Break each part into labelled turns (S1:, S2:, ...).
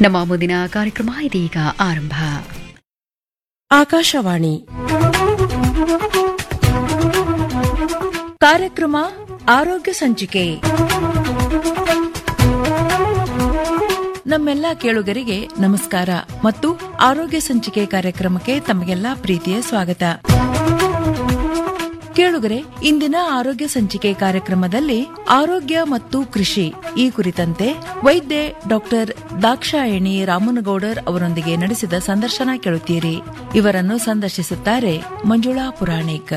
S1: ನಮ್ಮ ಮುಂದಿನ ಕಾರ್ಯಕ್ರಮ ಇದೀಗ ಆರಂಭ
S2: ಆಕಾಶವಾಣಿ ಕಾರ್ಯಕ್ರಮ ಆರೋಗ್ಯ ಸಂಚಿಕೆ ನಮ್ಮೆಲ್ಲ ಕೇಳುಗರಿಗೆ ನಮಸ್ಕಾರ ಮತ್ತು ಆರೋಗ್ಯ ಸಂಚಿಕೆ ಕಾರ್ಯಕ್ರಮಕ್ಕೆ ತಮಗೆಲ್ಲ ಪ್ರೀತಿಯ ಸ್ವಾಗತ ಕೇಳುಗರೆ ಇಂದಿನ ಆರೋಗ್ಯ ಸಂಚಿಕೆ ಕಾರ್ಯಕ್ರಮದಲ್ಲಿ ಆರೋಗ್ಯ ಮತ್ತು ಕೃಷಿ ಈ ಕುರಿತಂತೆ ವೈದ್ಯೆ ಡಾಕ್ಟರ್ ದಾಕ್ಷಾಯಣಿ ರಾಮನಗೌಡರ್ ಅವರೊಂದಿಗೆ ನಡೆಸಿದ ಸಂದರ್ಶನ ಕೇಳುತ್ತೀರಿ ಇವರನ್ನು ಸಂದರ್ಶಿಸುತ್ತಾರೆ ಮಂಜುಳಾ ಪುರಾಣಿಕ್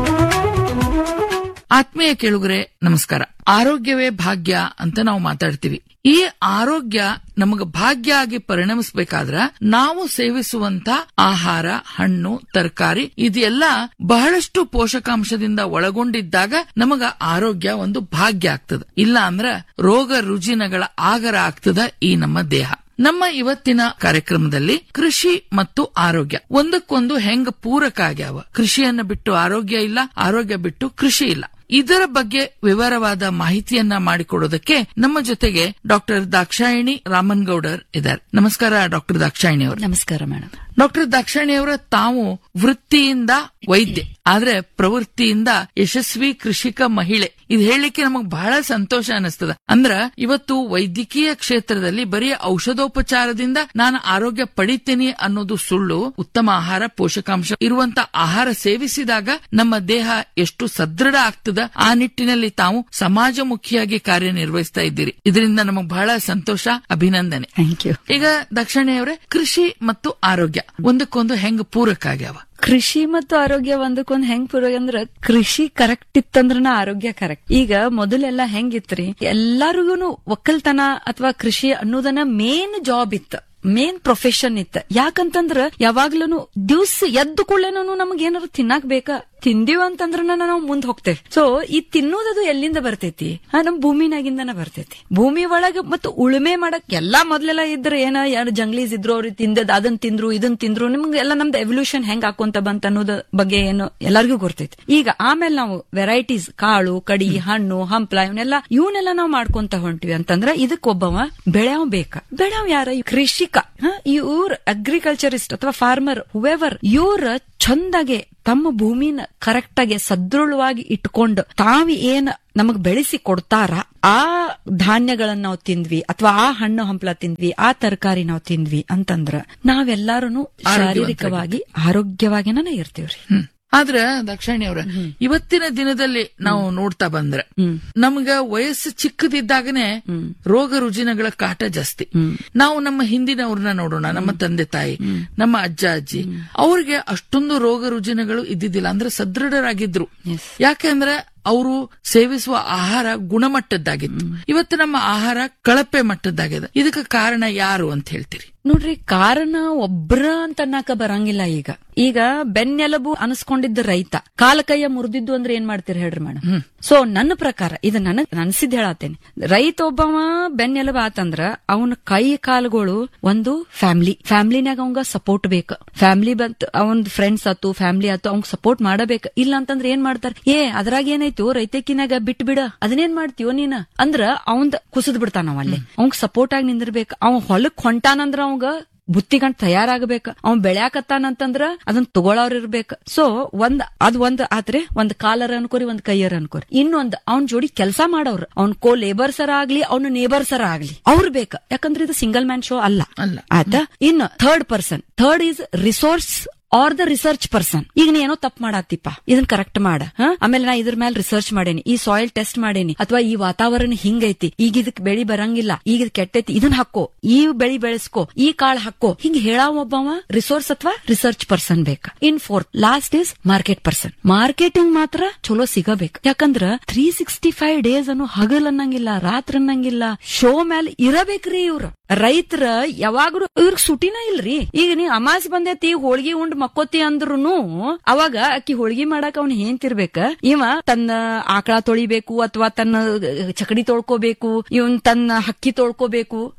S3: ಆತ್ಮೀಯ ಕೇಳುಗರೆ ನಮಸ್ಕಾರ ಆರೋಗ್ಯವೇ ಭಾಗ್ಯ ಅಂತ ನಾವು ಮಾತಾಡ್ತೀವಿ ಈ ಆರೋಗ್ಯ ನಮಗ ಭಾಗ್ಯ ಆಗಿ ಪರಿಣಮಿಸಬೇಕಾದ್ರ ನಾವು ಸೇವಿಸುವಂತ ಆಹಾರ ಹಣ್ಣು ತರಕಾರಿ ಇದೆಲ್ಲ ಬಹಳಷ್ಟು ಪೋಷಕಾಂಶದಿಂದ ಒಳಗೊಂಡಿದ್ದಾಗ ನಮಗ ಆರೋಗ್ಯ ಒಂದು ಭಾಗ್ಯ ಆಗ್ತದ ಇಲ್ಲ ಅಂದ್ರ ರೋಗ ರುಜಿನಗಳ ಆಗರ ಆಗ್ತದ ಈ ನಮ್ಮ ದೇಹ ನಮ್ಮ ಇವತ್ತಿನ ಕಾರ್ಯಕ್ರಮದಲ್ಲಿ ಕೃಷಿ ಮತ್ತು ಆರೋಗ್ಯ ಒಂದಕ್ಕೊಂದು ಹೆಂಗ ಪೂರಕ ಆಗ್ಯಾವ ಕೃಷಿಯನ್ನ ಬಿಟ್ಟು ಆರೋಗ್ಯ ಇಲ್ಲ ಆರೋಗ್ಯ ಬಿಟ್ಟು ಕೃಷಿ ಇಲ್ಲ ಇದರ ಬಗ್ಗೆ ವಿವರವಾದ ಮಾಹಿತಿಯನ್ನ ಮಾಡಿಕೊಡೋದಕ್ಕೆ ನಮ್ಮ ಜೊತೆಗೆ ಡಾಕ್ಟರ್ ದಾಕ್ಷಾಯಿಣಿ ರಾಮನ್ಗೌಡರ್ ಇದ್ದಾರೆ ನಮಸ್ಕಾರ ಡಾಕ್ಟರ್ ದಾಕ್ಷಾಯಿಣಿ ಅವರು
S1: ನಮಸ್ಕಾರ ಮೇಡಮ್
S3: ಡಾಕ್ಟರ್ ದಾಕ್ಷಾಯಿಣಿ ಅವರ ತಾವು ವೃತ್ತಿಯಿಂದ ವೈದ್ಯೆ ಆದ್ರೆ ಪ್ರವೃತ್ತಿಯಿಂದ ಯಶಸ್ವಿ ಕೃಷಿಕ ಮಹಿಳೆ ಇದು ಹೇಳಲಿಕ್ಕೆ ನಮಗ್ ಬಹಳ ಸಂತೋಷ ಅನಿಸ್ತದ ಅಂದ್ರ ಇವತ್ತು ವೈದ್ಯಕೀಯ ಕ್ಷೇತ್ರದಲ್ಲಿ ಬರೀ ಔಷಧೋಪಚಾರದಿಂದ ನಾನು ಆರೋಗ್ಯ ಪಡಿತೀನಿ ಅನ್ನೋದು ಸುಳ್ಳು ಉತ್ತಮ ಆಹಾರ ಪೋಷಕಾಂಶ ಇರುವಂತ ಆಹಾರ ಸೇವಿಸಿದಾಗ ನಮ್ಮ ದೇಹ ಎಷ್ಟು ಸದೃಢ ಆಗ್ತದ ಆ ನಿಟ್ಟಿನಲ್ಲಿ ತಾವು ಸಮಾಜಮುಖಿಯಾಗಿ ಕಾರ್ಯನಿರ್ವಹಿಸ್ತಾ ಇದ್ದೀರಿ ಇದರಿಂದ ನಮಗ್ ಬಹಳ ಸಂತೋಷ ಅಭಿನಂದನೆ
S1: ಥ್ಯಾಂಕ್ ಯು
S3: ಈಗ ದಕ್ಷಿಣೆಯವರೇ ಕೃಷಿ ಮತ್ತು ಆರೋಗ್ಯ ಒಂದಕ್ಕೊಂದು ಹೆಂಗ್ ಪೂರಕ ಆಗ್ಯಾವ
S4: ಕೃಷಿ ಮತ್ತು ಆರೋಗ್ಯ ಒಂದಕ್ಕೊಂದ್ ಹೆಂಗ್ ಪೂರಕ ಅಂದ್ರ ಕೃಷಿ ಕರೆಕ್ಟ್ ಇತ್ತಂದ್ರನ ಆರೋಗ್ಯ ಕರೆಕ್ಟ್ ಈಗ ಮೊದಲೆಲ್ಲ ಹೆಂಗಿತ್ರಿ ಎಲ್ಲಾರಿಗೂನು ಒಕ್ಕಲ್ತನ ಅಥವಾ ಕೃಷಿ ಅನ್ನೋದನ್ನ ಮೇನ್ ಜಾಬ್ ಇತ್ತು ಮೇನ್ ಪ್ರೊಫೆಷನ್ ಇತ್ತ ಯಾಕಂತಂದ್ರ ಯಾವಾಗ್ಲೂ ದಿವ್ಸ ಎದ್ದು ಕೂಡಲೇನು ನಮಗ್ ಏನಾರು ತಿನ್ನಾಕ್ ಬೇಕಾ ತಿಂದಿವ ಅಂತಂದ್ರ ನಾವು ಮುಂದ್ ಹೋಗ್ತೇವೆ ಸೊ ಈ ತಿನ್ನೋದದು ಎಲ್ಲಿಂದ ಬರ್ತೈತಿ ಆ, ನಮ್ ಭೂಮಿನಾಗಿಂದನ ಬರ್ತೈತಿ ಭೂಮಿ ಒಳಗ ಮತ್ತು ಉಳುಮೆ ಮಾಡಕ್ ಎಲ್ಲಾ ಮೊದ್ಲೆಲ್ಲ ಇದ್ರೆ ಏನ ಯಾರು ಜಂಗ್ಲೀಸ್ ಇದ್ರು ಅವ್ರು ತಿಂದದ್ ಅದನ್ ತಿಂದ್ರು ಇದನ್ ತಿಂದ್ರು ನಿಮ್ಗೆ ಎಲ್ಲ ನಮ್ದು ಎವಲ್ಯೂಷನ್ ಹೆಂಗ್ ಹಾಕೊಂತ ಬಂತ ಅನ್ನೋದ ಬಗ್ಗೆ ಏನು ಎಲ್ಲರಿಗೂ ಗೊತ್ತೈತಿ ಈಗ ಆಮೇಲೆ ನಾವು ವೆರೈಟೀಸ್ ಕಾಳು ಕಡಿ ಹಣ್ಣು ಹಂಪ್ಲ ಇವನ್ನೆಲ್ಲ ಇವನ್ನೆಲ್ಲ ನಾವು ಮಾಡ್ಕೊಂತ ಹೊಂಟಿವಿ ಅಂತಂದ್ರ ಇದಕ್ ಒಬ್ಬವ ಬೆಳೆಯವ್ ಬೇಕ ಬೆಳೆಯವ್ ಯಾರ ಕೃಷಿಕ ಇವ್ರ ಅಗ್ರಿಕಲ್ಚರಿಸ್ಟ್ ಅಥವಾ ಫಾರ್ಮರ್ ಹುವೆವರ್ ಇವ್ರ ಚಂದಾಗೆ ತಮ್ಮ ಭೂಮಿನ ಕರೆಕ್ಟ್ ಆಗಿ ಸದೃಢವಾಗಿ ಇಟ್ಕೊಂಡು ತಾವು ಏನ್ ನಮಗ್ ಬೆಳೆಸಿ ಕೊಡ್ತಾರ ಆ ಧಾನ್ಯಗಳನ್ನ ನಾವು ತಿಂದ್ವಿ ಅಥವಾ ಆ ಹಣ್ಣು ಹಂಪಲ ತಿಂದ್ವಿ ಆ ತರಕಾರಿ ನಾವು ತಿಂದ್ವಿ ಅಂತಂದ್ರ ನಾವೆಲ್ಲಾರು ಶಾರೀರಿಕವಾಗಿ ಆರೋಗ್ಯವಾಗಿನ ಇರ್ತೀವ್ರಿ
S3: ಹ್ಮ್ ಆದ್ರ ದಕ್ಷಿಣಿ ಅವರ ಇವತ್ತಿನ ದಿನದಲ್ಲಿ ನಾವು ನೋಡ್ತಾ ಬಂದ್ರೆ ನಮ್ಗ ವಯಸ್ಸು ಚಿಕ್ಕದಿದ್ದಾಗನೆ ರೋಗ ರುಜಿನಗಳ ಕಾಟ ಜಾಸ್ತಿ ನಾವು ನಮ್ಮ ಹಿಂದಿನವ್ರನ್ನ ನೋಡೋಣ ನಮ್ಮ ತಂದೆ ತಾಯಿ ನಮ್ಮ ಅಜ್ಜ ಅಜ್ಜಿ ಅವ್ರಿಗೆ ಅಷ್ಟೊಂದು ರೋಗ ರುಜಿನಗಳು ಇದ್ದಿದ್ದಿಲ್ಲ ಅಂದ್ರೆ ಸದೃಢರಾಗಿದ್ರು ಯಾಕೆಂದ್ರೆ ಅವರು ಸೇವಿಸುವ ಆಹಾರ ಗುಣಮಟ್ಟದ್ದಾಗಿತ್ತು ಇವತ್ತು ನಮ್ಮ ಆಹಾರ ಕಳಪೆ ಮಟ್ಟದ್ದಾಗಿದೆ ಇದಕ್ಕೆ ಕಾರಣ ಯಾರು ಅಂತ ಹೇಳ್ತೀರಿ
S4: ನೋಡ್ರಿ ಕಾರಣ ಒಬ್ರ ಅಂತ ಅನ್ನಕ ಬರಂಗಿಲ್ಲ ಈಗ ಈಗ ಬೆನ್ನೆಲುಬು ಅನಸ್ಕೊಂಡಿದ್ದ ರೈತ ಕಾಲ ಕೈಯ ಮುರಿದಿದ್ದು ಅಂದ್ರೆ ಏನ್ ಮಾಡ್ತೀರಿ ಹೇಳ್ರಿ ಮೇಡಮ್ ಸೊ ನನ್ನ ಪ್ರಕಾರ ಇದು ನನಗ್ ಅನ್ಸಿದ್ ಹೇಳತ್ತೇನೆ ರೈತ ಒಬ್ಬವ ಬೆನ್ನೆಲುಬು ಆತಂದ್ರ ಅವನ ಕೈ ಕಾಲುಗಳು ಒಂದು ಫ್ಯಾಮಿಲಿ ಫ್ಯಾಮಿಲಿನಾಗ ಅವಂಗ ಸಪೋರ್ಟ್ ಬೇಕು ಫ್ಯಾಮಿಲಿ ಬಂತ್ ಅವನ್ ಫ್ರೆಂಡ್ಸ್ ಆತು ಫ್ಯಾಮಿಲಿ ಆತು ಅವ್ನ್ ಸಪೋರ್ಟ್ ಮಾಡಬೇಕು ಇಲ್ಲ ಅಂತಂದ್ರೆ ಏನ್ ಮಾಡ್ತಾರ ಏ ಅದ್ರಾಗ ಏನಾಯ್ತು ರೈತಕಿನಾಗ ಬಿಟ್ ಬಿಡ ಅದನ್ನೇನ್ ಮಾಡ್ತೀವೋ ನೀನ ಅಂದ್ರ ಅವಂದ್ ಕುಸಿದ್ ಬಿಡ್ತಾನ ಅವ ಅಲ್ಲಿ ಅವಂಗ್ ಸಪೋರ್ಟ್ ಆಗಿ ನಿಂದಿರ್ಬೇಕು ಅವ್ ಹೊಲಕ್ ಹೊಂಟಾನಂದ್ರ ಅವಂಗ ಬುತ್ತಿಗಂಟ್ ತಯಾರಾಗಬೇಕ ಅವ್ನ್ ಬೆಳ್ಯಾಕತ್ತಾನಂತಂದ್ರ ಅದನ್ನ ತಗೊಳವ್ರ ಇರ್ಬೇಕ ಸೊ ಒಂದ್ ಅದ್ ಒಂದ್ ಆದ್ರೆ ಒಂದ್ ಕಾಲರ್ ಅನ್ಕೋರಿ ಒಂದ್ ಕೈಯರ್ ಅನ್ಕೋರಿ ಇನ್ನೊಂದ್ ಅವ್ನ್ ಜೋಡಿ ಕೆಲಸ ಮಾಡೋರು ಅವ್ನ್ ಕೋ ಲೇಬರ್ಸರ ಆಗ್ಲಿ ಅವ್ನ ನೇಬರ್ಸರ ಆಗ್ಲಿ ಅವ್ರು ಬೇಕ ಯಾಕಂದ್ರೆ ಇದು ಸಿಂಗಲ್ ಮ್ಯಾನ್ ಶೋ ಅಲ್ಲ
S3: ಅಲ್ಲ.
S4: ಆಯ್ತಾ ಇನ್ನು third person third is resource or the research person ಈಗ ನೀ ಏನೋ ತಪ್ಪು ಮಾಡತ್ತಿಪ್ಪ ಇದನ್ನ ಕರೆಕ್ಟ್ ಮಾಡ ಹ? ಆಮೇಲೆ ನಾ ಇದ್ರ ಮೇಲೆ ರಿಸರ್ಚ್ ಮಾಡೇನಿ ಈ ಸಾಯಿಲ್ ಟೆಸ್ಟ್ ಮಾಡೇನಿ ಅಥವಾ ಈ ವಾತಾವರಣ ಹಿಂಗೈತಿ ಈಗ ಇದಕ್ ಬೆಳಿ ಬರಂಗಿಲ್ಲ ಈಗ ಇದ್ ಕೆಟ್ಟೈತಿ ಇದನ್ನ ಹಾಕೋ ಈ ಬೆಳಿ ಬೆಳೆಸ್ಕೋ ಈ ಕಾಳು ಹಾಕೋ ಹಿಂಗ್ ಹೇಳಾವ ಒಬ್ಬವ ರಿಸೋರ್ಸ್ ಅಥವಾ ರಿಸರ್ಚ್ ಪರ್ಸನ್ ಬೇಕ in fourth last is market person marketing ಮಾತ್ರ ಚಲೋ ಸಿಗಬೇಕು ಯಾಕಂದ್ರ ತ್ರೀ ಸಿಕ್ಸ್ಟಿ ಫೈವ್ ಡೇಸ್ ಅನ್ನು ಹಗಲ್ ಅನ್ನಂಗಿಲ್ಲ ರಾತ್ರಿ ಅನ್ನಂಗಿಲ್ಲ ಶೋ ಮೇಲೆ ಇರಬೇಕ್ರಿ ಇವ್ರು ರೈತರ ಯಾವಾಗ್ಲೂ ಇವ್ರಿಗೆ ಸುಟಿನ ಇಲ್ರಿ ಈಗ ನೀ ಅಮಾಸ್ ಬಂದೈತಿ ಹೋಳ್ಗಿ ಉಂಡ್ ಮಕ್ಕೋತಿ ಅಂದ್ರುನು ಅವಾಗ ಅಕ್ಕಿ ಹೋಳ್ಗಿ ಮಾಡಾಕ ಅವ್ನ ಏನ್ತಿರ್ಬೇಕ ಇವ ತನ್ನ ಆಕಳ ತೊಳಿಬೇಕು ಅಥವಾ ತನ್ನ ಚಕಡಿ ತೊಳ್ಕೋಬೇಕು ಇವನ್ ತನ್ನ ಹಕ್ಕಿ ತೊಳ್ಕೋಬೇಕು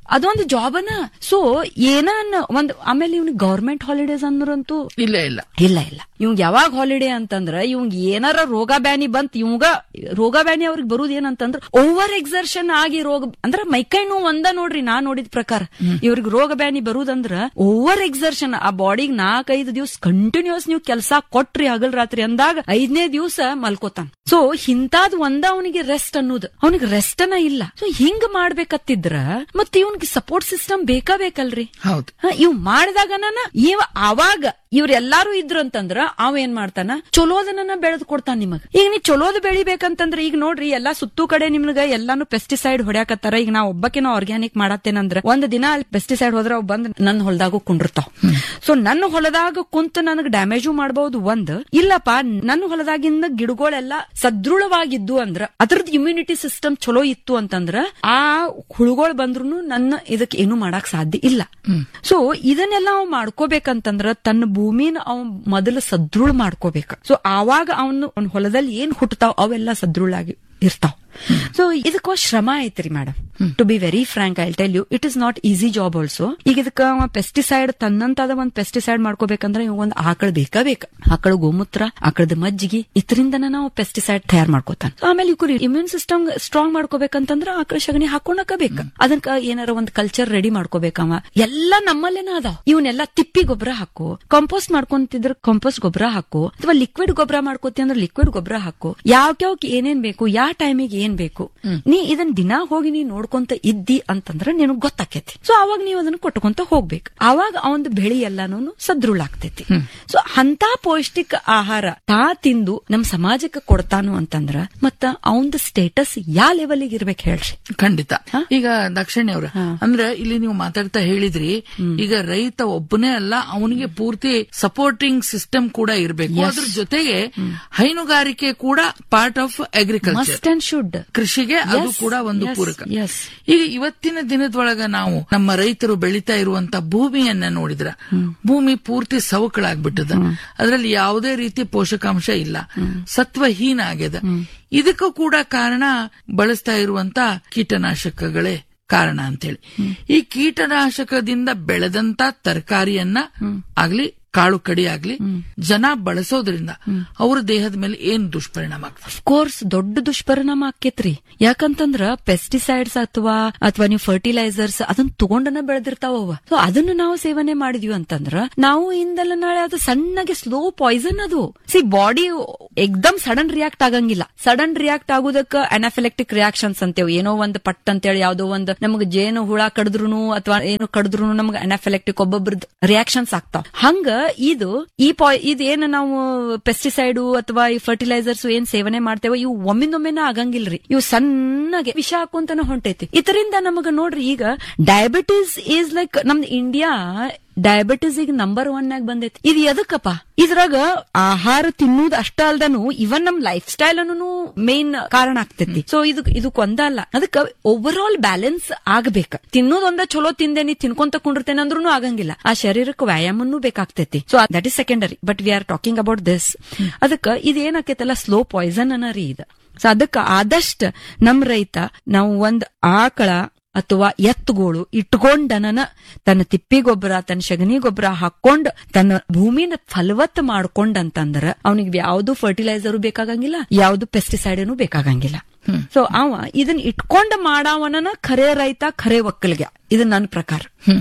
S4: ಅದೊಂದು ಜಾಬನ ಸೊ ಏನ ಒಂದ್ ಆಮೇಲೆ ಇವ್ನಿಗೆ ಗವರ್ಮೆಂಟ್ ಹಾಲಿಡೇಸ್ ಅಂದ್ರಂತೂ
S3: ಇಲ್ಲ ಇಲ್ಲ
S4: ಇಲ್ಲ ಇಲ್ಲ ಇವಂಗ್ ಯಾವಾಗ ಹಾಲಿಡೇ ಅಂತಂದ್ರ ಇವಂಗ್ ಏನಾರ ರೋಗ ಬ್ಯಾನಿ ಬಂತ್ ಇವಂಗ ರೋಗ ಬ್ಯಾನಿ ಅವ್ರಿಗೆ ಬರುದ್ ಏನಂತಂದ್ರ ಓವರ್ ಎಕ್ಸರ್ಷನ್ ಆಗಿ ರೋಗ ಅಂದ್ರ ಮೈಕೈ ನೋವು ಒಂದ ನೋಡ್ರಿ ನಾ ನೋಡಿದ ಪ್ರಕಾರ ಇವ್ರಿಗೆ ರೋಗ ಬ್ಯಾನಿ ಬರುದಂದ್ರ ಓವರ್ ಎಕ್ಸರ್ಷನ್ ಆ ಬಾಡಿಗ್ ನಾಲ್ಕೈದು ದಿವಸ ಕಂಟಿನ್ಯೂಸ್ ನೀವು ಕೆಲಸ ಕೊಟ್ರಿ ಹಗಲ್ ರಾತ್ರಿ ಅಂದಾಗ ಐದನೇ ದಿವಸ ಮಲ್ಕೋತಾನ ಸೊ ಇಂತಾದ್ ಒಂದ ಅವನಿಗೆ ರೆಸ್ಟ್ ಅನ್ನೋದು ಅವನಿಗೆ ರೆಸ್ಟ್ ಅನ್ನ ಇಲ್ಲ ಸೊ ಹಿಂಗ್ ಮಾಡ್ಬೇಕತ್ತಿದ್ರ ಮತ್ ಇವನ್ಗೆ ಸಪೋರ್ಟ್ ಸಿಸ್ಟಮ್ ಬೇಕಾ ಬೇಕಲ್ರಿ
S3: ಹೌದು
S4: ಹ, ಇವ್ ಮಾಡಿದಾಗ ಇವ ಅವಾಗ ಇವ್ರೆಲ್ಲಾರು ಇದ್ರು ಅಂತಂದ್ರ ಅವ ಏನ್ ಮಾಡ್ತಾನ ಚಲೋದನ್ನ ಬೆಳೆದು ಕೊಡ್ತಾನ ನಿಮಗ ಈಗ ನೀ ಚಲೋದ್ ಬೆಳಿಬೇಕಂತಂದ್ರ ಈಗ ನೋಡ್ರಿ ಎಲ್ಲಾ ಸುತ್ತು ಕಡೆ ನಿಮ್ಗ ಎಲ್ಲಾನು ಪೆಸ್ಟಿಸೈಡ್ ಹೊಡ್ಯಾಕತ್ತಾರ ಈಗ ನಾ ಒಬ್ಬಕ್ಕೆ ನಾ ಆರ್ಗ್ಯಾನಿಕ್ ಮಾಡತ್ತೇನಂದ್ರ ಒಂದ್ ದಿನ ಅಲ್ಲಿ ಪೆಸ್ಟಿಸೈಡ್ ಹೋದ್ರ ಅವ್ ಬಂದ್ ನನ್ನ ಹೊಲದಾಗೂ ಕುಂಡಿರ್ತಾವ ಸೊ ನನ್ನ ಹೊಲದಾಗ ಕುಂತ ನನಗ್ ಡ್ಯಾಮೇಜು ಮಾಡಬಹುದು ಒಂದ್ ಇಲ್ಲಪ್ಪ ನನ್ನ ಹೊಲದಾಗಿಂದ ಗಿಡಗಳೆಲ್ಲ ಸದೃಢವಾಗಿದ್ದು ಅಂದ್ರ ಅದ್ರದ್ದು ಇಮ್ಯುನಿಟಿ ಸಿಸ್ಟಮ್ ಚಲೋ ಇತ್ತು ಅಂತಂದ್ರ ಆ ಹುಳುಗಳು ಬಂದ್ರು ನನ್ನ ಇದಕ್ಕೆ ಏನು ಮಾಡಕ್ ಸಾಧ್ಯ ಇಲ್ಲ ಸೊ ಇದನ್ನೆಲ್ಲ ಅವ್ ಮಾಡ್ಕೋಬೇಕಂತಂದ್ರ ತನ್ನ ಭೂಮಿನ ಅವ್ ಮೊದಲು ಸದೃಢ ಮಾಡ್ಕೋಬೇಕ ಸೊ ಆವಾಗ ಅವನು ಅವ್ನ ಹೊಲದಲ್ಲಿ ಏನ್ ಹುಟ್ಟತಾವ್ ಅವೆಲ್ಲ ಸದೃಢಾಗಿ ಇರ್ತಾವ್ ಸೊ ಇದಕ್ಕ ಶ್ರಮ ಐತ್ರಿ madam to be very frank I tell you it is not easy job also ಈಗ ಇದಕ್ಕ ಪೆಸ್ಟಿಸೈಡ್ ತನ್ನಂತಾದ ಒಂದ್ ಪೆಸ್ಟಿಸೈಡ್ ಮಾಡ್ಕೋಬೇಕಂದ್ರೆ ಇವಾಗ ಒಂದ್ ಆಕಳ ಬೇಕಾ ಬೇಕ ಆಕಳ ಗೋಮೂತ್ರ ಆಕಳದ ಮಜ್ಜಿಗೆ ಇದರಿಂದನ ನಾವು ಪೆಸ್ಟಿಸೈಡ್ ತಯಾರು ಮಾಡ್ಕೋತಾನ ಆಮೇಲೆ ಇವ್ರು ಇಮ್ಯೂನ್ ಸಿಸ್ಟಮ್ ಸ್ಟ್ರಾಂಗ್ ಮಾಡ್ಕೋಬೇಕಂತಂದ್ರ ಆಕಳ ಸಗಣಿ ಹಾಕೊಂಡಕ ಬೇಕ ಅದಕ್ಕ ಏನಾರ ಒಂದ್ ಕಲ್ಚರ್ ರೆಡಿ ಮಾಡ್ಕೋಬೇಕವ ಎಲ್ಲ ನಮ್ಮಲ್ಲೇನ ಅದಾವ ಇವನ್ನೆಲ್ಲ ತಿಪ್ಪಿ ಗೊಬ್ಬರ ಹಾಕು ಕಂಪೋಸ್ಟ್ ಮಾಡ್ಕೊಂತಿದ್ರ ಕಂಪೋಸ್ಟ್ ಗೊಬ್ಬರ ಹಾಕು ಅಥವಾ ಲಿಕ್ವಿಡ್ ಗೊಬ್ಬರ ಮಾಡ್ಕೋತಿ ಅಂದ್ರೆ ಲಿಕ್ವಿಡ್ ಗೊಬ್ಬರ ಹಾಕು ಯಾವ್ಯಾವ್ಕ್ ಏನೇನ್ ಬೇಕು ಯಾವ ಟೈಮಿಗೆ ಏನ್ ಬೇಕು ನೀ ಇದನ್ ದಿನ ಹೋಗಿ ನೀ ನೋಡ್ಕೊಂತ ಇದ್ದಿ ಅಂತಂದ್ರ ನಿನಗ್ ಗೊತ್ತಾಕೇತಿ ಸೊ ಅವಾಗ ನೀವು ಅದನ್ನ ಕೊಟ್ಕೊಂತ ಹೋಗ್ಬೇಕು ಅವಾಗ ಅವಂದ್ ಬೆಳಿ ಎಲ್ಲಾನು ಸದೃಢ ಆಗ್ತೈತಿ ಸೊ ಅಂತ ಪೌಷ್ಟಿಕ ಆಹಾರ ತಾ ತಿಂದು ನಮ್ ಸಮಾಜಕ್ಕೆ ಕೊಡ್ತಾನು ಅಂತಂದ್ರ ಮತ್ತ ಅವಂದ್ ಸ್ಟೇಟಸ್ ಯಾ ಲೆವೆಲ್ಗೆ ಇರ್ಬೇಕು ಹೇಳ್ರಿ
S3: ಖಂಡಿತ ಈಗ ದಕ್ಷಿಣ ಅವ್ರ ಅಂದ್ರೆ ಇಲ್ಲಿ ನೀವು ಮಾತಾಡ್ತಾ ಹೇಳಿದ್ರಿ ಈಗ ರೈತ ಒಬ್ಬನೇ ಅಲ್ಲ ಅವನಿಗೆ ಪೂರ್ತಿ ಸಪೋರ್ಟಿಂಗ್ ಸಿಸ್ಟಮ್ ಕೂಡ ಇರಬೇಕು ಅದ್ರ ಜೊತೆಗೆ ಹೈನುಗಾರಿಕೆ ಕೂಡ part of agriculture
S4: must and should
S3: ಕೃಷಿಗೆ ಅದು
S4: Yes,
S3: ಕೂಡ ಒಂದು
S4: yes,
S3: ಪೂರಕ
S4: yes.
S3: ಈಗ ಇವತ್ತಿನ ದಿನದೊಳಗ ನಾವು ನಮ್ಮ ರೈತರು ಬೆಳೀತಾ ಇರುವಂತ ಭೂಮಿಯನ್ನ ನೋಡಿದ್ರ ಭೂಮಿ ಪೂರ್ತಿ ಸವಕಳಾಗ್ಬಿಟ್ಟದ ಅದರಲ್ಲಿ ಯಾವುದೇ ರೀತಿ ಪೋಷಕಾಂಶ ಇಲ್ಲ ಸತ್ವಹೀನ ಆಗ್ಯದ ಇದಕ್ಕೂ ಕೂಡ ಕಾರಣ ಬಳಸ್ತಾ ಇರುವಂತ ಕೀಟನಾಶಕಗಳೇ ಕಾರಣ ಅಂತೇಳಿ ಈ ಕೀಟನಾಶಕದಿಂದ ಬೆಳೆದಂತ ತರಕಾರಿಯನ್ನ ಆಗ್ಲಿ ಕಾಳು ಕಡಿ ಆಗ್ಲಿ ಜನ ಬಳಸೋದ್ರಿಂದ ಅವ್ರ ದೇಹದ ಮೇಲೆ ಏನ್ ದುಷ್ಪರಿಣಾಮ ಆಗ್ತದೆ
S4: ಕೋರ್ಸ್ ದೊಡ್ಡ ದುಷ್ಪರಿಣಾಮ ಆಕೇತ್ರಿ ಯಾಕಂತಂದ್ರ ಪೆಸ್ಟಿಸೈಡ್ಸ್ ಅಥವಾ ಅಥವಾ ನೀವು ಫರ್ಟಿಲೈಸರ್ಸ್ ಅದನ್ನ ತಗೊಂಡನ ಬೆಳೆದಿರ್ತಾವ ಅವ ಸೊ ಅದನ್ನ ನಾವು ಸೇವನೆ ಮಾಡಿದ್ವಿ ಅಂತಂದ್ರ ನಾವು ಇಂದಲ್ಲ ನಾಳೆ ಅದು ಸಣ್ಣಗೆ ಸ್ಲೋ ಪಾಯ್ಸನ್ ಅದು ಸಿ ಬಾಡಿ ಎಕ್ದಮ್ ಸಡನ್ ರಿಯಾಕ್ಟ್ ಆಗಂಗಿಲ್ಲ ಸಡನ್ ರಿಯಾಕ್ಟ್ ಆಗುದಕ್ಕ ಅನಾಫಿಲೆಕ್ಟಿಕ್ ರಿಯಾಕ್ಷನ್ಸ್ ಅಂತೇವ್ ಏನೋ ಒಂದು ಪಟ್ ಅಂತೇಳಿ ಯಾವ್ದೋ ಒಂದು ನಮಗ್ ಜೇನು ಹುಳ ಕಡಿದ್ರು ಅಥವಾ ಏನು ಕಡಿದ್ರು ನಮ್ಗೆ ಅನಾಫಿಲೆಕ್ಟಿಕ್ ಒಬ್ಬೊಬ್ರದ್ ರಿಯಾಕ್ಷನ್ಸ್ ಆಗ್ತಾವ ಹಂಗ ಇದು ಈ ಪಾಯ್ ಇದು ಏನ್ ನಾವು ಪೆಸ್ಟಿಸೈಡ್ ಅಥವಾ ಈ ಫರ್ಟಿಲೈಸರ್ಸ್ ಏನ್ ಸೇವನೆ ಮಾಡ್ತೇವೆ ಇವು ಒಮ್ಮಿಂದೊಮ್ಮೆನ ಆಗಂಗಿಲ್ರಿ ಇವು ಸಣ್ಣಗೆ ವಿಷ ಹಾಕೊಂತನ ಹೊಂಟೈತಿ ಇದರಿಂದ ನಮಗ ನೋಡ್ರಿ ಈಗ ಡಯಾಬಿಟಿಸ್ ಈಸ್ ಲೈಕ್ ನಮ್ದು ಇಂಡಿಯಾ ಡಯಾಬಿಟಿಸ್ ಈಗ ನಂಬರ್ ಒನ್ ಆಗಿ ಬಂದೈತಿ ಇದು ಎದಕ್ಕಪ್ಪ ಇದ್ರಾಗ ಆಹಾರ ತಿನ್ನುವುದು ಅಷ್ಟ ಅಲ್ದನು ಇವನ್ ನಮ್ ಲೈಫ್ ಸ್ಟೈಲ್ ಅನ್ನು ಮೇನ್ ಕಾರಣ ಆಗ್ತೈತಿ ಸೊ ಇದು ಇದಕ್ ಒಂದ ಅಲ್ಲ ಅದಕ್ಕ ಓವರ್ ಆಲ್ ಬ್ಯಾಲೆನ್ಸ್ ಆಗ್ಬೇಕ ತಿನ್ನೋದೊಂದ ಚಲೋ ತಿಂದೆ ನೀ ತಿನ್ಕೊಂತ ಕುಂಡಿರ್ತೇನೆ ಅಂದ್ರೂ ಆಗಂಗಿಲ್ಲ ಆ ಶರೀರಕ್ಕೆ ವ್ಯಾಯಾಮನೂ ಬೇಕಾಗ್ತೈತಿ so that is secondary but we are talking about this ಅದಕ್ಕ ಇದೇನಾಕೈತಲ್ಲ ಸ್ಲೋ ಪಾಯ್ಸನ್ ಅನ್ನ ರೀ ಇದು ಸೊ ಅದಕ್ಕ ಆದಷ್ಟ ನಮ್ ರೈತ ನಾವು ಒಂದ್ ಆಕಳ ಅಥವಾ ಎತ್ತುಗೋಳು ಇಟ್ಕೊಂಡನನ ತನ್ನ ತಿಪ್ಪಿ ಗೊಬ್ಬರ ತನ್ನ ಸಗಣಿ ಗೊಬ್ಬರ ಹಾಕೊಂಡ್ ತನ್ನ ಭೂಮಿನ ಫಲವತ್ ಮಾಡ್ಕೊಂಡಂತಂದ್ರ ಅವನಿಗೆ ಯಾವ್ದು ಫರ್ಟಿಲೈಸರ್ ಬೇಕಾಗಂಗಿಲ್ಲ ಯಾವ್ದು ಪೆಸ್ಟಿಸೈಡ್ ಬೇಕಾಗಂಗಿಲ್ಲ ಸೊ ಅವ ಇದನ್ನ ಇಟ್ಕೊಂಡ ಮಾಡವನ ಖರೆ ರೈತ ಖರೆ ಒಕ್ಕಲಿಗೆ ಇದು ನನ್ನ ಪ್ರಕಾರ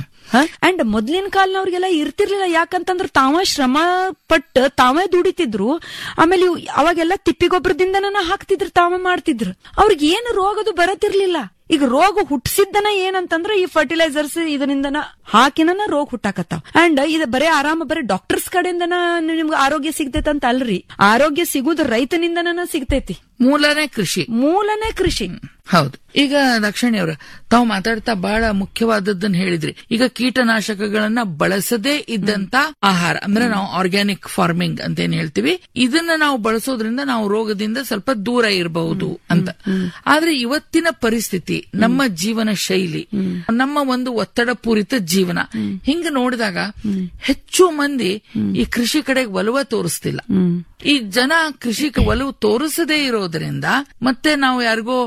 S4: ಅಂಡ್ ಮೊದ್ಲಿನ ಕಾಲನವ್ರಿಗೆಲ್ಲ ಇರ್ತಿರ್ಲಿಲ್ಲ ಯಾಕಂತಂದ್ರ ತಾವ ಶ್ರಮ ಪಟ್ಟು ತಾವೇ ದುಡಿತಿದ್ರು ಆಮೇಲೆ ಇವ್ ಅವಾಗೆಲ್ಲ ತಿಪ್ಪಿ ಗೊಬ್ಬರದಿಂದನ ಹಾಕ್ತಿದ್ರು ತಾವೇ ಮಾಡ್ತಿದ್ರು ಅವ್ರಿಗೆ ಏನು ರೋಗದು ಬರತಿರ್ಲಿಲ್ಲ ಈಗ ರೋಗ ಹುಟ್ಟಿಸಿದ್ದನ ಏನಂತಂದ್ರ ಈ ಫರ್ಟಿಲೈಸರ್ಸ್ ಇದರಿಂದನ ಹಾಕಿನ ರೋಗ ಹುಟ್ಟಾಕತ್ತಾವ ಅಂಡ್ ಇದು ಬರೇ ಆರಾಮ ಬರೀ ಡಾಕ್ಟರ್ಸ್ ಕಡೆಯಿಂದನ ನಿಮ್ಗೆ ಆರೋಗ್ಯ ಸಿಗ್ತೈತೆ ಅಂತ ಅಲ್ರಿ ಆರೋಗ್ಯ ಸಿಗುದು ರೈತನಿಂದನ ಸಿಗ್ತೈತಿ
S3: ಮೂಲನೇ ಕೃಷಿ
S4: ಮೂಲನೇ ಕೃಷಿ
S3: ಹೌದು ಈಗ ದಕ್ಷಿಣಿಯವ್ರ ತಾವು ಮಾತಾಡ್ತಾ ಬಹಳ ಮುಖ್ಯವಾದದ್ದನ್ನ ಹೇಳಿದ್ರಿ ಈಗ ಕೀಟನಾಶಕಗಳನ್ನ ಬಳಸದೇ ಇದ್ದಂತ ಆಹಾರ ಅಂದ್ರೆ ನಾವು ಆರ್ಗ್ಯಾನಿಕ್ ಫಾರ್ಮಿಂಗ್ ಅಂತ ಏನ್ ಹೇಳ್ತೀವಿ ಇದನ್ನ ನಾವು ಬಳಸೋದ್ರಿಂದ ನಾವು ರೋಗದಿಂದ ಸ್ವಲ್ಪ ದೂರ ಇರಬಹುದು ಅಂತ ಆದ್ರೆ ಇವತ್ತಿನ ಪರಿಸ್ಥಿತಿ ನಮ್ಮ ಜೀವನ ಶೈಲಿ ನಮ್ಮ ಒಂದು ಒತ್ತಡ ಪೂರಿತ ಜೀವನ ಹಿಂಗ ನೋಡಿದಾಗ ಹೆಚ್ಚು ಮಂದಿ ಈ ಕೃಷಿ ಕಡೆಗೆ ಒಲವ ತೋರಿಸ್ತಿಲ್ಲ ಈ ಜನ ಕೃಷಿಗೆ ಒಲವು ತೋರಿಸದೇ ಇರೋದ್ರಿಂದ ಮತ್ತೆ ನಾವು ಯಾರಿಗೋ ಉಳುಮೆ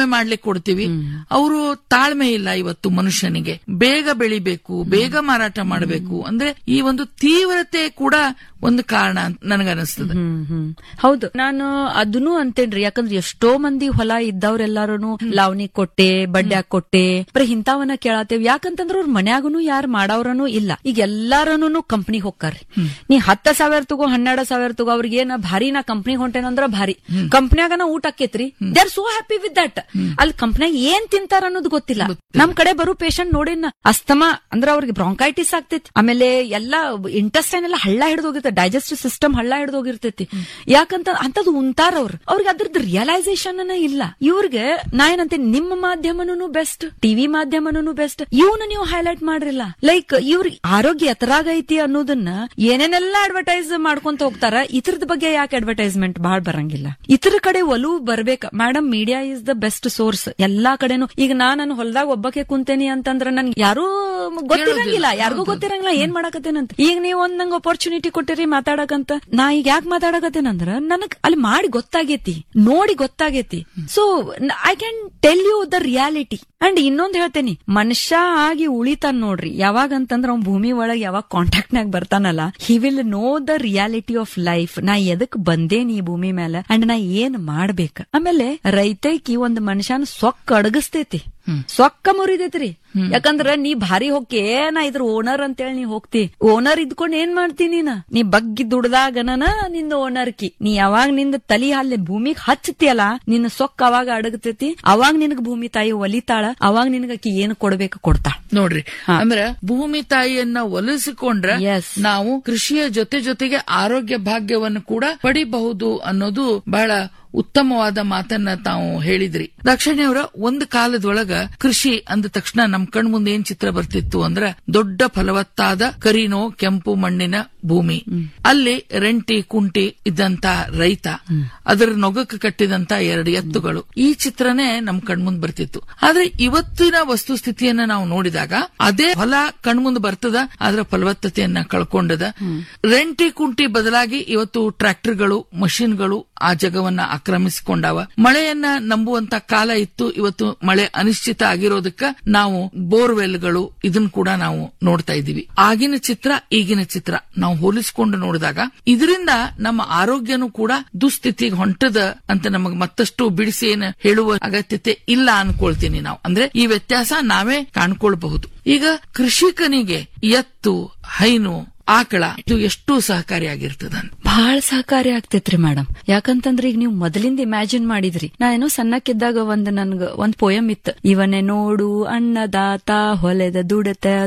S3: ಮಾಡ್ಲಿಕ್ಕೆ ಕೊಡ್ತೀವಿ ಅವರು ತಾಳ್ಮೆ ಇಲ್ಲ ಇವತ್ತು ಮನುಷ್ಯನಿಗೆ ಬೇಗ ಬೆಳಿಬೇಕು ಬೇಗ ಮಾರಾಟ ಮಾಡಬೇಕು ಅಂದ್ರೆ ಈ ಒಂದು ತೀವ್ರತೆ ಕೂಡ ಒಂದು ಕಾರಣ ಅಂತ ನನಗನ್ನಿಸ್ತದೆ
S4: ಹ್ಮ್ ಹ್ಮ್ ಹೌದು ನಾನು ಅದನ್ನು ಅಂತೇನ್ರಿ ಯಾಕಂದ್ರೆ ಎಷ್ಟೋ ಮಂದಿ ಹೊಲ ಇದ್ದವ್ರೆಲ್ಲಾರು ಲಾವಣಿ ಕೊಟ್ಟೆ ಬಡ್ಡ್ಯಾಗ್ ಕೊಟ್ಟೆ ಬರೀ ಇಂತಾವನ್ನ ಕೇಳತ್ತೇವ್ ಯಾಕಂತಂದ್ರ ಅವ್ರ ಮನ್ಯಾಗನು ಯಾರು ಮಾಡವ್ರನು ಇಲ್ಲ ಈಗ ಎಲ್ಲಾರನು ಕಂಪ್ನಿ ಹೋಗ್ತಾರ್ರಿ ನೀ ಹತ್ತ ಸಾವಿರ ತಗೋ ಹನ್ನೆರಡು ಸಾವಿರ ತಗೋ ಅವ್ರಿಗೆ ಏನ ಭಾರಿ ನಾ ಕಂಪ್ನಿ ಹೊಂಟೇನಂದ್ರ ಭಾರಿ ಕಂಪ್ನ್ಯಾಗ ಊಟ ಆಕೇತ್ರಿ they are so happy with that ಅಲ್ಲಿ ಕಂಪ್ನ್ಯಾಗ ಏನ್ ತಿಂತಾರ ಅನ್ನೋದು ಗೊತ್ತಿಲ್ಲ ನಮ್ ಕಡೆ ಬರೋ ಪೇಷಂಟ್ ನೋಡಿನ ಅಸ್ತಮಾ ಅಂದ್ರ ಅವ್ರಿಗೆ ಬ್ರಾಂಕೈಟಿಸ್ ಆಗ್ತೈತಿ ಆಮೇಲೆ ಎಲ್ಲಾ ಇಂಟೆಸ್ಟೈನ್ ಎಲ್ಲ ಹಳ್ಳ ಹಿಡಿದು ಹೋಗಿರ್ತೈತಿ ಡೈಜೆಸ್ಟಿವ್ ಸಿಸ್ಟಮ್ ಹಳ್ಳ ಹಿಡಿದು ಹೋಗಿರ್ತೈತಿ ಯಾಕಂತ ಅಂತದ್ ಉಂತಾರ ಅವ್ರು ಅವ್ರಿಗೆ ಅದ್ರದ್ದು ರಿಯಲೈಸೇಷನ್ ಇಲ್ಲ ಇವ್ರಿಗೆ ನಾ ಏನಂತೆ ನಿಮ್ಮ ಮಾಧ್ಯಮನೂ ಬೆಸ್ಟ್ ಟಿವಿ ಮಾಧ್ಯಮನೂ ಬೆಸ್ಟ್ ಇವನ್ನ ನೀವು ಹೈಲೈಟ್ ಮಾಡ್ರಿಲ್ಲ ಲೈಕ್ ಇವ್ರಿಗೆ ಆರೋಗ್ಯ ಎತ್ತರಾಗೈತಿ ಅನ್ನೋದನ್ನ ಏನೇನೆಲ್ಲ ಅಡ್ವರ್ಟೈಸ್ ಮಾಡ್ಕೊಂತ ಹೋಗ್ತಾರ ಇತರದ ಬಗ್ಗೆ ಯಾಕೆ ಅಡ್ವರ್ಟೈಸ್ಮೆಂಟ್ ಬಹಳ ಬರಂಗಿಲ್ಲ ಇತರ ಕಡೆ ಒಲವು ಬರ್ಬೇಕ madam media is the best source ಎಲ್ಲಾ ಕಡೆನು ಈಗ ನಾ ನನ್ನ ಹೊಲದಾಗ ಒಬ್ಬಕ್ಕೆ ಕುಂತೇನಿ ಅಂತಂದ್ರ ನನ್ಗೆ ಯಾರೂ ಗೊತ್ತಿರಂಗಿಲ್ಲ ಯಾರಿಗೂ ಗೊತ್ತಿರಂಗಿಲ್ಲ ಏನ್ ಮಾಡಕತ್ತೇನಂತ ಈಗ ನೀವು ಒಂದ್ ನಂಗೆ ಅಪರ್ಚುನಿಟಿ ಕೊಟ್ಟಿರಿ ಮಾತಾಡಕಂತ ನಾ ಈಗ ಯಾಕೆ ಮಾತಾಡಕತ್ತೇನಂದ್ರ ನನಗ್ ಅಲ್ಲಿ ಮಾಡಿ ಗೊತ್ತಾಗೇತಿ ನೋಡಿ ಗೊತ್ತಾಗೇತಿ so I can tell you the reality and ಇನ್ನೊಂದ್ ಹೇಳ್ತೇನಿ ಮನುಷ್ಯ ಆಗಿ ಉಳಿತಾನ್ ನೋಡ್ರಿ ಯಾವಾಗ ಅಂತಂದ್ರ ಅವ್ನ್ ಭೂಮಿ ಒಳಗ್ ಯಾವಾಗ ಕಾಂಟ್ಯಾಕ್ಟ್ ನಾಗ ಬರ್ತಾನಲ್ಲ he will know the reality of life ನಾ ಎದಕ್ ಬಂದೇನಿ ಈ ಭೂಮಿ ಮೇಲೆ ಅಂಡ್ ನಾ ಏನ್ ಮಾಡ್ಬೇಕ ಆಮೇಲೆ ರೈತೈಕಿ ಒಂದ್ ಮನುಷ್ಯನ ಸೊಕ್ಕ ಅಡಗಿಸ್ತೈತಿ ಸೊಕ್ಕ ಮುರಿದೈತ್ರಿ ಯಾಕಂದ್ರ ನೀ ಭಾರಿ ಹೋಗಿ ನಾ ಇದ್ರ ಓನರ್ ಅಂತೇಳಿ ನೀ ಹೋಗ್ತಿ ಓನರ್ ಇದ್ಕೊಂಡ್ ಏನ್ ಮಾಡ್ತಿ ನೀನ ನೀ ಬಗ್ಗಿ ದುಡ್ದಾಗನ ನಿಂದ ಓನರ್ ಕಿ ನೀ ಯಾವಾಗ ನಿಂದ ತಲಿ ಅಲ್ಲಿ ಭೂಮಿಗ್ ಹಚ್ಚತಿಯಲ್ಲ ನಿನ್ನ ಸೊಕ್ಕ ಅವಾಗ ಅಡಗತೈತಿ ಅವಾಗ ನಿನಗ ಭೂಮಿ ತಾಯಿ ಒಲಿತಾಳ ಅವಾಗ ನಿನಗ ಆಕಿ ಏನ್ ಕೊಡ್ಬೇಕು ಕೊಡ್ತಾಳ
S3: ನೋಡ್ರಿ ಅಂದ್ರೆ ಭೂಮಿ ತಾಯಿಯನ್ನ ಒಲಿಸಿಕೊಂಡ್ರೆ
S4: Yes.
S3: ನಾವು ಕೃಷಿಯ ಜೊತೆ ಜೊತೆಗೆ ಆರೋಗ್ಯ ಭಾಗ್ಯವನ್ನು ಕೂಡ ಪಡಿಬಹುದು ಅನ್ನೋದು ಬಹಳ ಉತ್ತಮವಾದ ಮಾತನ್ನ ತಾವು ಹೇಳಿದ್ರಿ ದಾಕ್ಷಿಣ್ಯ ಅವರ ಒಂದು ಕಾಲದೊಳಗ ಕೃಷಿ ಅಂದ ತಕ್ಷಣ ನಮ್ ಕಣ್ ಮುಂದೆ ಏನ್ ಚಿತ್ರ ಬರ್ತಿತ್ತು ಅಂದ್ರ ದೊಡ್ಡ ಫಲವತ್ತಾದ ಕರಿನೋ ಕೆಂಪು ಮಣ್ಣಿನ ಭೂಮಿ ಅಲ್ಲಿ ರೆಂಟಿ ಕುಂಟಿ ಇದ್ದಂತ ರೈತ ಅದರ ನೊಗಕ್ಕೆ ಕಟ್ಟಿದಂತ ಎರಡು ಎತ್ತುಗಳು ಈ ಚಿತ್ರನೇ ನಮ್ ಕಣ್ಮುಂದ್ ಬರ್ತಿತ್ತು ಆದ್ರೆ ಇವತ್ತಿನ ವಸ್ತುಸ್ಥಿತಿಯನ್ನ ನಾವು ನೋಡಿದಾಗ ಅದೇ ಹೊಲ ಕಣ್ಮುಂದ್ ಬರ್ತದ ಅದರ ಫಲವತ್ತತೆಯನ್ನ ಕಳ್ಕೊಂಡದ ರೆಂಟಿ ಕುಂಟಿ ಬದಲಾಗಿ ಇವತ್ತು ಟ್ರ್ಯಾಕ್ಟರ್ಗಳು ಮಷಿನ್ಗಳು ಆ ಜಗವನ್ನ ಆಕ್ರಮಿಸಿಕೊಂಡಾವ ಮಳೆಯನ್ನ ನಂಬುವಂತ ಕಾಲ ಇತ್ತು ಇವತ್ತು ಮಳೆ ಅನಿಶ್ಚಿತ ಆಗಿರೋದಕ್ಕ ನಾವು ಬೋರ್ವೆಲ್ಗಳು ಇದನ್ನ ಕೂಡ ನಾವು ನೋಡ್ತಾ ಇದ್ದೀವಿ ಆಗಿನ ಚಿತ್ರ ಈಗಿನ ಚಿತ್ರ ನಾವು ಹೋಲಿಸಿಕೊಂಡು ನೋಡಿದಾಗ ಇದರಿಂದ ನಮ್ಮ ಆರೋಗ್ಯನೂ ಕೂಡ ದುಸ್ಥಿತಿಗೆ ಹೊಂಟದ ಅಂತ ನಮಗ್ ಮತ್ತಷ್ಟು ಬಿಡಿಸಿ ಏನ್ ಹೇಳುವ ಅಗತ್ಯತೆ ಇಲ್ಲ ಅನ್ಕೊಳ್ತೀನಿ ನಾವು ಅಂದ್ರೆ ಈ ವ್ಯತ್ಯಾಸ ನಾವೇ ಕಾಣ್ಕೊಳ್ಬಹುದು ಈಗ ಕೃಷಿಕನಿಗೆ ಎತ್ತು ಹೈನು ಆಕಳ ಇದು ಎಷ್ಟು ಸಹಕಾರಿಯಾಗಿರ್ತದ
S4: ಬಹಳ ಸಹಕಾರಿ ಆಗ್ತೈತ್ರಿ ಮೇಡಮ್ ಯಾಕಂತಂದ್ರ ಈಗ ನೀವು ಮೊದಲಿಂದ ಇಮ್ಯಾಜಿನ್ ಮಾಡಿದ್ರಿ ನಾನೇನೋ ಸಣ್ಣಕ್ಕಿದ್ದಾಗ ಒಂದ್ ನನ್ಗ ಒಂದ್ ಪೋಯಮ್ ಇತ್ತು ಇವನೇ ನೋಡು ಅನ್ನದಾತ ಹೊಲೆದ ದುಡತ